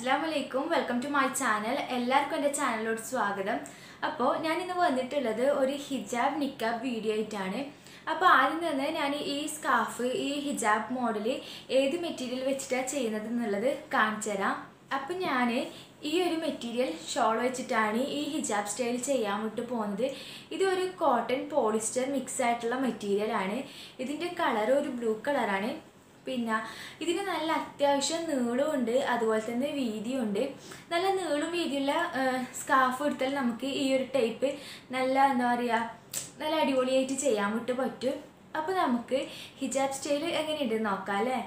അസ്സാം വലൈക്കും welcome to my channel എല്ലാവർക്കും എൻ്റെ ചാനലിലോട്ട് സ്വാഗതം അപ്പോൾ ഞാൻ ഇന്ന് വന്നിട്ടുള്ളത് ഒരു ഹിജാബ് നിക്കാബ് വീഡിയോ ആയിട്ടാണ് അപ്പോൾ ആദ്യം തന്നെ ഞാൻ ഈ സ്കാർഫ് ഈ ഹിജാബ് മോഡൽ ഏത് മെറ്റീരിയൽ വെച്ചിട്ടാണ് ചെയ്യുന്നത് എന്നുള്ളത് കാണിച്ചു തരാം അപ്പം ഞാൻ ഈ ഒരു മെറ്റീരിയൽ ഷോൾ വെച്ചിട്ടാണ് ഈ ഹിജാബ് സ്റ്റൈൽ ചെയ്യാൻ വിട്ട് പോകുന്നത് ഇതൊരു കോട്ടൺ പോളിസ്റ്റർ മിക്സ് ആയിട്ടുള്ള മെറ്റീരിയലാണ് ഇതിൻ്റെ കളർ ഒരു ബ്ലൂ കളറാണ് പിന്നെ ഇതിന് നല്ല അത്യാവശ്യം നീളമുണ്ട് അതുപോലെ തന്നെ വീതിയുണ്ട് നല്ല നീളും വീതിയുള്ള സ്കാർഫ് എടുത്താൽ നമുക്ക് ഈ ഒരു ടൈപ്പ് നല്ല എന്താ പറയുക നല്ല അടിപൊളിയായിട്ട് ചെയ്യാൻ വിട്ട് പറ്റും അപ്പോൾ നമുക്ക് ഹിജാബ് സ്റ്റൈൽ എങ്ങനെയുണ്ട് നോക്കാം അല്ലേ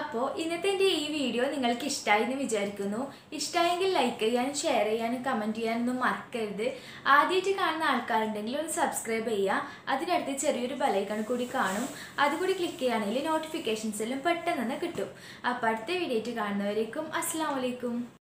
അപ്പോൾ ഇന്നത്തെ എൻ്റെ ഈ വീഡിയോ നിങ്ങൾക്ക് ഇഷ്ടമായി എന്ന് വിചാരിക്കുന്നു ഇഷ്ടമായെങ്കിൽ ലൈക്ക് ചെയ്യാനും ഷെയർ ചെയ്യാനും കമൻറ്റ് ചെയ്യാനൊന്നും മറക്കരുത് ആദ്യമായിട്ട് കാണുന്ന ആൾക്കാരുണ്ടെങ്കിൽ ഒന്ന് സബ്സ്ക്രൈബ് ചെയ്യുക അതിനടുത്ത് ചെറിയൊരു ബലൈക്കൺ കൂടി കാണും അതുകൂടി ക്ലിക്ക് ചെയ്യുകയാണെങ്കിൽ നോട്ടിഫിക്കേഷൻസിലും പെട്ടെന്ന് തന്നെ കിട്ടും അപ്പോൾ അടുത്ത വീഡിയോ ആയിട്ട് കാണുന്നവരേക്കും അസ്സാം വലൈക്കും